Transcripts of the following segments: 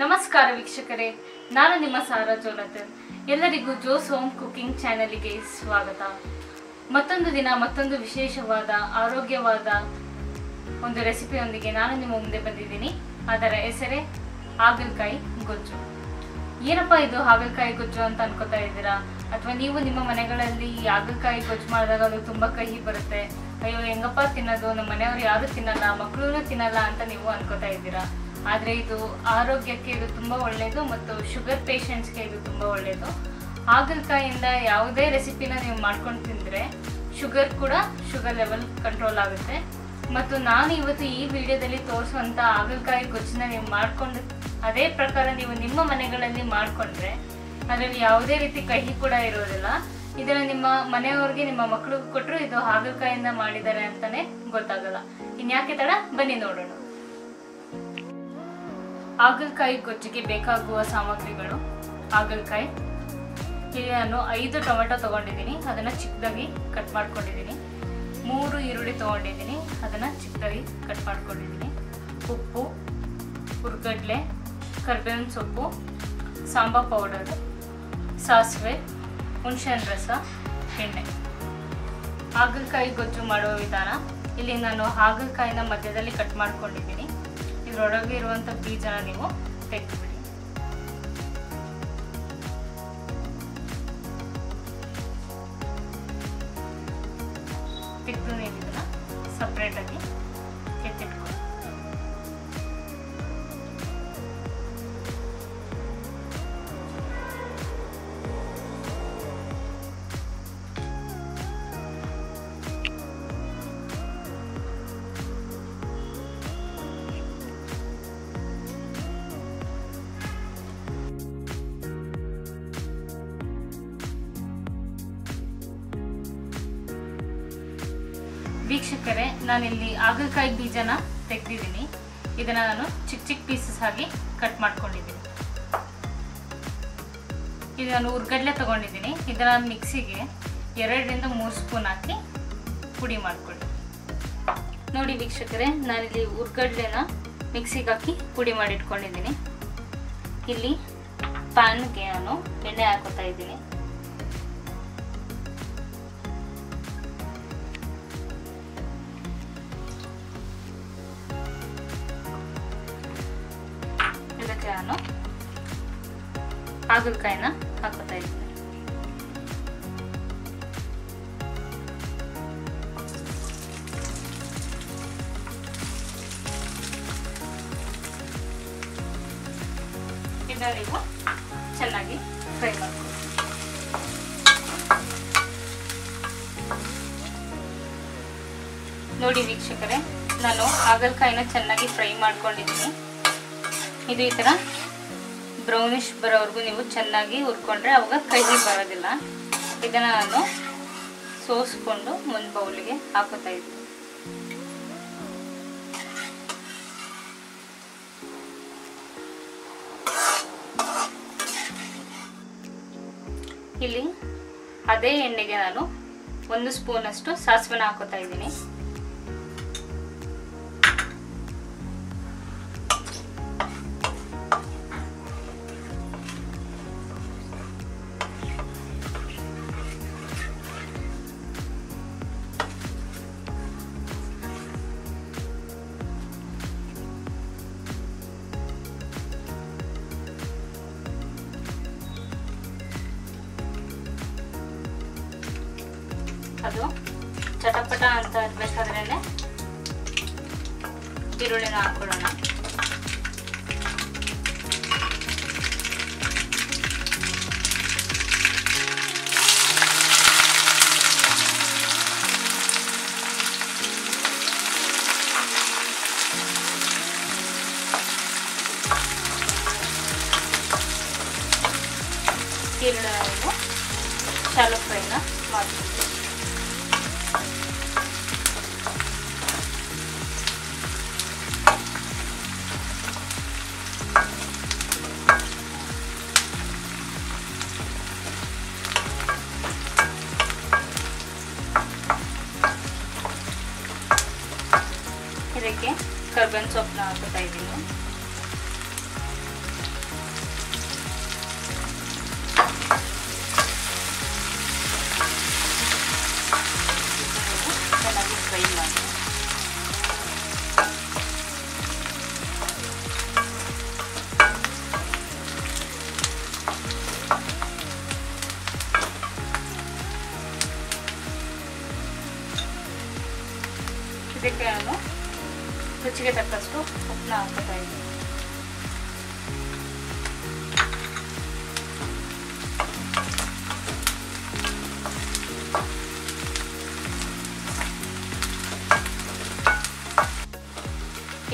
ನಮಸ್ಕಾರ ವೀಕ್ಷಕರೇ ನಾನು ನಿಮ್ಮ ಸಾರಾ ಜೋನತನ್ ಎಲ್ಲರಿಗೂ ಜೋಸ್ ಹೋಮ್ ಕುಕಿಂಗ್ ಚಾನೆಲ್ಗೆ ಸ್ವಾಗತ ಮತ್ತೊಂದು ದಿನ ಮತ್ತೊಂದು ವಿಶೇಷವಾದ ಆರೋಗ್ಯವಾದ ಒಂದು ರೆಸಿಪಿಯೊಂದಿಗೆ ನಾನು ನಿಮ್ಮ ಮುಂದೆ ಬಂದಿದ್ದೀನಿ ಅದರ ಹೆಸರೇ ಹಾಗಲಕಾಯಿ ಗೊಜ್ಜು ಏನಪ್ಪ ಇದು ಹಾಗಲಕಾಯಿ ಗೊಜ್ಜು ಅಂತ ಅನ್ಕೋತಾ ಇದ್ದೀರಾ ಅಥವಾ ನೀವು ನಿಮ್ಮ ಮನೆಗಳಲ್ಲಿ ಈ ಹಾಗಲಕಾಯಿ ಗೊಜ್ಜು ಮಾಡಿದಾಗ ಅದು ತುಂಬ ಕಹಿ ಬರುತ್ತೆ ಅಯ್ಯೋ ಹೆಂಗಪ್ಪ ತಿನ್ನೋದು ನಮ್ಮ ಮನೆಯವರು ಯಾರು ತಿನ್ನಲ್ಲ ಮಕ್ಕಳು ತಿನ್ನಲ್ಲ ಅಂತ ನೀವು ಅನ್ಕೋತಾ ಇದ್ದೀರಾ ಆದರೆ ಇದು ಆರೋಗ್ಯಕ್ಕೆ ಇದು ತುಂಬ ಒಳ್ಳೆಯದು ಮತ್ತು ಶುಗರ್ ಪೇಷಂಟ್ಸ್ಗೆ ಇದು ತುಂಬ ಒಳ್ಳೆಯದು ಹಾಗಲಕಾಯಿಂದ ಯಾವುದೇ ರೆಸಿಪಿನ ನೀವು ಮಾಡ್ಕೊಂಡು ತಿಂದರೆ ಶುಗರ್ ಕೂಡ ಶುಗರ್ ಲೆವೆಲ್ ಕಂಟ್ರೋಲ್ ಆಗುತ್ತೆ ಮತ್ತು ನಾನು ಇವತ್ತು ಈ ವಿಡಿಯೋದಲ್ಲಿ ತೋರಿಸುವಂಥ ಹಾಗಲಕಾಯಿ ಗೊಜ್ಜನ್ನ ನೀವು ಮಾಡಿಕೊಂಡು ಅದೇ ಪ್ರಕಾರ ನೀವು ನಿಮ್ಮ ಮನೆಗಳಲ್ಲಿ ಮಾಡಿಕೊಂಡ್ರೆ ಅದರಲ್ಲಿ ಯಾವುದೇ ರೀತಿ ಕಹಿ ಕೂಡ ಇರೋದಿಲ್ಲ ಇದನ್ನ ನಿಮ್ಮ ಮನೆಯವ್ರಿಗೆ ನಿಮ್ಮ ಮಕ್ಕಳಿಗೆ ಕೊಟ್ಟರು ಇದು ಹಾಗಲಕಾಯಿಂದ ಮಾಡಿದ್ದಾರೆ ಅಂತಾನೆ ಗೊತ್ತಾಗಲ್ಲ ಇನ್ಯಾಕೆ ತಡ ಬನ್ನಿ ನೋಡೋಣ ಹಾಗಲಕಾಯಿ ಗೊಜ್ಜಿಗೆ ಬೇಕಾಗುವ ಸಾಮಗ್ರಿಗಳು ಹಾಗಲಕಾಯಿ ಇಲ್ಲಿ ನಾನು ಐದು ಟೊಮೆಟೊ ತೊಗೊಂಡಿದ್ದೀನಿ ಅದನ್ನು ಚಿಕ್ಕದಾಗಿ ಕಟ್ ಮಾಡ್ಕೊಂಡಿದ್ದೀನಿ ಮೂರು ಈರುಳ್ಳಿ ತೊಗೊಂಡಿದ್ದೀನಿ ಅದನ್ನು ಚಿಕ್ಕದಾಗಿ ಕಟ್ ಮಾಡ್ಕೊಂಡಿದ್ದೀನಿ ಉಪ್ಪು ಹುರ್ಗಡ್ಲೆ ಕರ್ಬೇವಿನ ಸೊಪ್ಪು ಸಾಂಬಾರ್ ಪೌಡರ್ ಸಾಸಿವೆ ಹುಣಸೆಹಣ್ಣು ರಸ ಎಣ್ಣೆ ಹಾಗಲಕಾಯಿ ಗೊಜ್ಜು ಮಾಡುವ ವಿಧಾನ ಇಲ್ಲಿ ನಾನು ಹಾಗಲಕಾಯಿನ ಮಧ್ಯದಲ್ಲಿ ಕಟ್ ಮಾಡ್ಕೊಂಡಿದ್ದೀನಿ ಇದರೊಳಗೆ ಇರುವಂಥ ಬೀಜನ ನೀವು ತೆಗೆದುಬಿಡಿ ತೆಗೆದು ನೀವು ಇದನ್ನು ಸಪ್ರೇಟಾಗಿ ಎತ್ತಿಟ್ಕೊಳ್ಳಿ ವೀಕ್ಷಕರೇ ನಾನಿಲ್ಲಿ ಹಾಗಲಕಾಯಿ ಬೀಜನ ತೆಗೆದಿದ್ದೀನಿ ಇದನ್ನ ನಾನು ಚಿಕ್ಕ ಚಿಕ್ಕ ಪೀಸಸ್ ಆಗಿ ಕಟ್ ಮಾಡ್ಕೊಂಡಿದ್ದೀನಿ ಇದು ನಾನು ಉರ್ಗಡ್ಲೆ ತಗೊಂಡಿದ್ದೀನಿ ಇದನ್ನ ಮಿಕ್ಸಿಗೆ ಎರಡರಿಂದ ಮೂರು ಸ್ಪೂನ್ ಹಾಕಿ ಪುಡಿ ಮಾಡ್ಕೊಳ್ಳಿ ನೋಡಿ ವೀಕ್ಷಕರೇ ನಾನಿಲ್ಲಿ ಉರ್ಗಡ್ಲೆನ ಮಿಕ್ಸಿಗೆ ಹಾಕಿ ಪುಡಿ ಮಾಡಿ ಇಟ್ಕೊಂಡಿದ್ದೀನಿ ಇಲ್ಲಿ ಪ್ಯಾನ್ಗೆ ನಾನು ಎಣ್ಣೆ ಹಾಕೋತಾ ಇದ್ದೀನಿ ಇದಕ್ಕೆ ನಾನು ಹಾಗಲಕಾಯಿನ ಹಾಕೋತಾ ಇದ್ದೀನಿ ಇದನ್ನ ನೀವು ಚೆನ್ನಾಗಿ ಫ್ರೈ ಮಾಡ್ಕೊಳ್ಳಿ ನೋಡಿ ವೀಕ್ಷಕರೇ ನಾನು ಹಾಗಲಕಾಯಿನ ಚೆನ್ನಾಗಿ ಫ್ರೈ ಮಾಡ್ಕೊಂಡಿದ್ದೀನಿ ಇದು ಈ ಥರ ಬ್ರೌನಿಶ್ ಬರೋವರೆಗೂ ನೀವು ಚೆನ್ನಾಗಿ ಹುರ್ಕೊಂಡ್ರೆ ಅವಾಗ ಕಹಿ ಬರೋದಿಲ್ಲ ಇದನ್ನು ನಾನು ಸೋಸ್ಕೊಂಡು ಒಂದು ಬೌಲಿಗೆ ಹಾಕೋತಾ ಇದ್ದೀನಿ ಇಲ್ಲಿ ಅದೇ ಎಣ್ಣೆಗೆ ನಾನು ಒಂದು ಸ್ಪೂನಷ್ಟು ಸಾಸಿವೆನ ಹಾಕೋತಾ ಇದ್ದೀನಿ ಅದು ಚಟಪಟ ಅಂತ ಇರ್ಬೇಕಾದ್ರೇನೆ ಈರುಳ್ಳಿನ ಹಾಕೊಳ್ಳೋಣ ಈರುಳ್ಳಿ ನಾವು ಶಾಲೋ ಫ್ರೈನ ಮಾಡ್ತೀವಿ ಇದಕ್ಕೆ ಕರ್ಬೇವಿನ ಸೊಪ್ಪನ್ನ ಹಾಕೋತಾ ಇದ್ದೀನಿ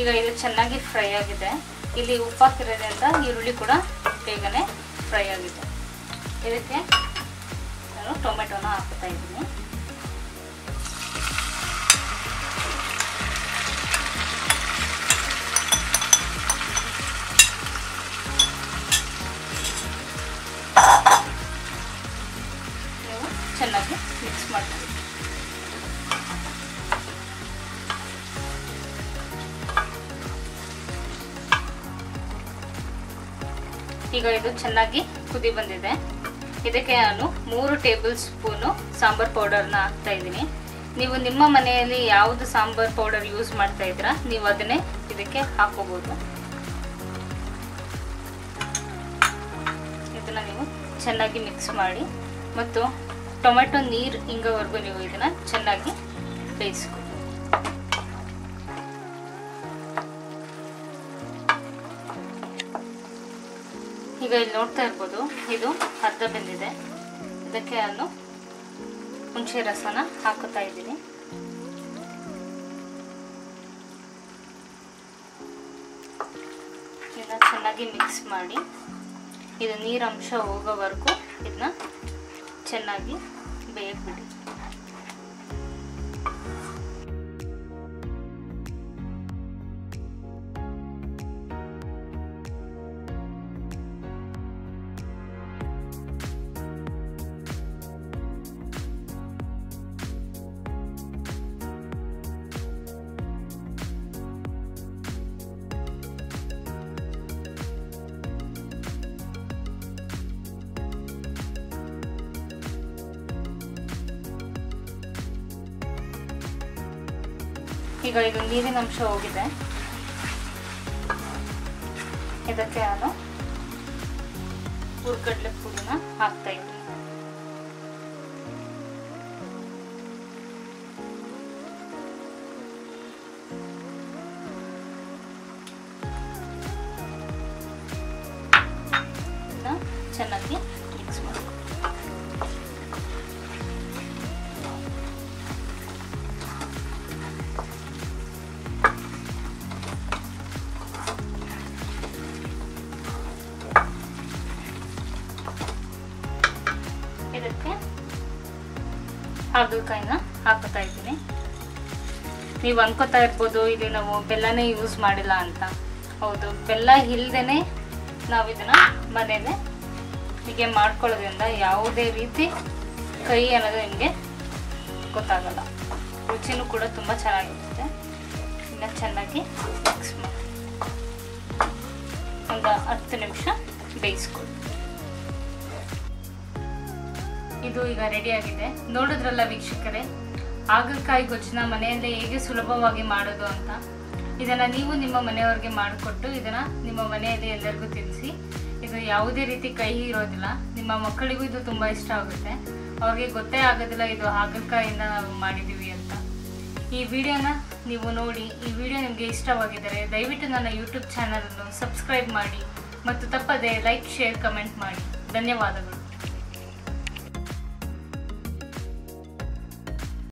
ಈಗ ಇದು ಚೆನ್ನಾಗಿ ಫ್ರೈ ಆಗಿದೆ ಇಲ್ಲಿ ಉಪ್ಪು ಹಾಕಿರೋದ್ರಿಂದ ಈರುಳ್ಳಿ ಕೂಡ ಬೇಗನೆ ಫ್ರೈ ಆಗಿದೆ ಇದಕ್ಕೆ ನಾನು ಟೊಮೆಟೊನ ಹಾಕ್ತಾ ಇದ್ದೀನಿ ನೀವು ಚೆನ್ನಾಗಿ ಮಿಕ್ಸ್ ಮಾಡ್ತೀವಿ ಈಗ ಇದು ಚೆನ್ನಾಗಿ ಕುದಿ ಬಂದಿದೆ ಇದಕ್ಕೆ ನಾನು ಮೂರು ಟೇಬಲ್ ಸ್ಪೂನು ಸಾಂಬಾರ್ ಪೌಡರ್ನ ಹಾಕ್ತಾ ಇದ್ದೀನಿ ನೀವು ನಿಮ್ಮ ಮನೆಯಲ್ಲಿ ಯಾವುದು ಸಾಂಬಾರ್ ಪೌಡರ್ ಯೂಸ್ ಮಾಡ್ತಾ ಇದ್ದೀರಾ ನೀವು ಅದನ್ನೇ ಇದಕ್ಕೆ ಹಾಕೋಬಹುದು ಇದನ್ನ ನೀವು ಚೆನ್ನಾಗಿ ಮಿಕ್ಸ್ ಮಾಡಿ ಮತ್ತು ಟೊಮೆಟೊ ನೀರು ಹಿಂಗೋವರೆಗೂ ನೀವು ಇದನ್ನ ಚೆನ್ನಾಗಿ ಬೇಯಿಸ್ಕೊ ಈಗ ಇಲ್ಲಿ ನೋಡ್ತಾ ಇರ್ಬೋದು ಇದು ಅರ್ಧ ಬೆಂದಿದೆ ಇದಕ್ಕೆ ನಾನು ಹುಣಸೆ ರಸನ ಹಾಕುತ್ತಾ ಇದ್ದೀನಿ ಇದನ್ನ ಚೆನ್ನಾಗಿ ಮಿಕ್ಸ್ ಮಾಡಿ ಇದು ನೀರಂಶ ಹೋಗೋವರೆಗೂ ಇದನ್ನ ಚೆನ್ನಾಗಿ ಬೇಯಕ್ಕೆ ಬಿಡಿ ಈಗ ಇದು ನೀರಿನ ಅಂಶ ಹೋಗಿದೆ ಇದಕ್ಕೆ ನಾನು ಹುರ್ಗಡ್ಲೆ ಪುಡಿನ ಹಾಕ್ತಾ ಇದ್ದೀನಿ ಇದನ್ನ ಚೆನ್ನಾಗಿ ಮಿಕ್ಸ್ ಮಾಡಿ ಇದಕ್ಕೆ ಹಾಗಲಕಾಯಿನ ಹಾಕೋತಾ ಇದ್ದೀನಿ ನೀವು ಅನ್ಕೋತಾ ಇರ್ಬೋದು ಇಲ್ಲಿ ನಾವು ಬೆಲ್ಲನೇ ಯೂಸ್ ಮಾಡಿಲ್ಲ ಅಂತ ಹೌದು ಬೆಲ್ಲ ಇಲ್ದೇನೆ ನಾವು ಇದನ್ನ ಮನೇಲೆ ಹೀಗೆ ಮಾಡ್ಕೊಳ್ಳೋದ್ರಿಂದ ಯಾವುದೇ ರೀತಿ ಕೈ ಅನ್ನೋದು ನಿಮಗೆ ಗೊತ್ತಾಗಲ್ಲ ರುಚಿನೂ ಕೂಡ ತುಂಬ ಚೆನ್ನಾಗಿರುತ್ತೆ ಇನ್ನು ಚೆನ್ನಾಗಿ ಮಿಕ್ಸ್ ಮಾಡಿ ಒಂದು ಹತ್ತು ನಿಮಿಷ ಬೇಯಿಸ್ಕೊಳ್ಳಿ ಇದು ಈಗ ರೆಡಿ ಆಗಿದೆ ನೋಡಿದ್ರಲ್ಲ ವೀಕ್ಷಕರೇ ಹಾಗಲಕಾಯಿ ಗೊಜ್ಜನ್ನ ಮನೆಯಲ್ಲೇ ಹೇಗೆ ಸುಲಭವಾಗಿ ಮಾಡೋದು ಅಂತ ಇದನ್ನ ನೀವು ನಿಮ್ಮ ಮನೆಯವ್ರಿಗೆ ಮಾಡಿಕೊಟ್ಟು ಇದನ್ನ ನಿಮ್ಮ ಮನೆಯಲ್ಲಿ ಎಲ್ಲರಿಗೂ ತಿನ್ನಿಸಿ ಇದು ಯಾವುದೇ ರೀತಿ ಕಹಿ ಇರೋದಿಲ್ಲ ನಿಮ್ಮ ಮಕ್ಕಳಿಗೂ ಇದು ತುಂಬ ಇಷ್ಟ ಆಗುತ್ತೆ ಅವ್ರಿಗೆ ಗೊತ್ತೇ ಆಗೋದಿಲ್ಲ ಇದು ಹಾಗಲಕಾಯಿಂದ ನಾವು ಮಾಡಿದ್ದೀವಿ ಅಂತ ಈ ವಿಡಿಯೋನ ನೀವು ನೋಡಿ ಈ ವಿಡಿಯೋ ನಿಮಗೆ ಇಷ್ಟವಾಗಿದ್ದರೆ ದಯವಿಟ್ಟು ನನ್ನ ಯೂಟ್ಯೂಬ್ ಚಾನಲನ್ನು ಸಬ್ಸ್ಕ್ರೈಬ್ ಮಾಡಿ ಮತ್ತು ತಪ್ಪದೆ ಲೈಕ್ ಶೇರ್ ಕಮೆಂಟ್ ಮಾಡಿ ಧನ್ಯವಾದಗಳು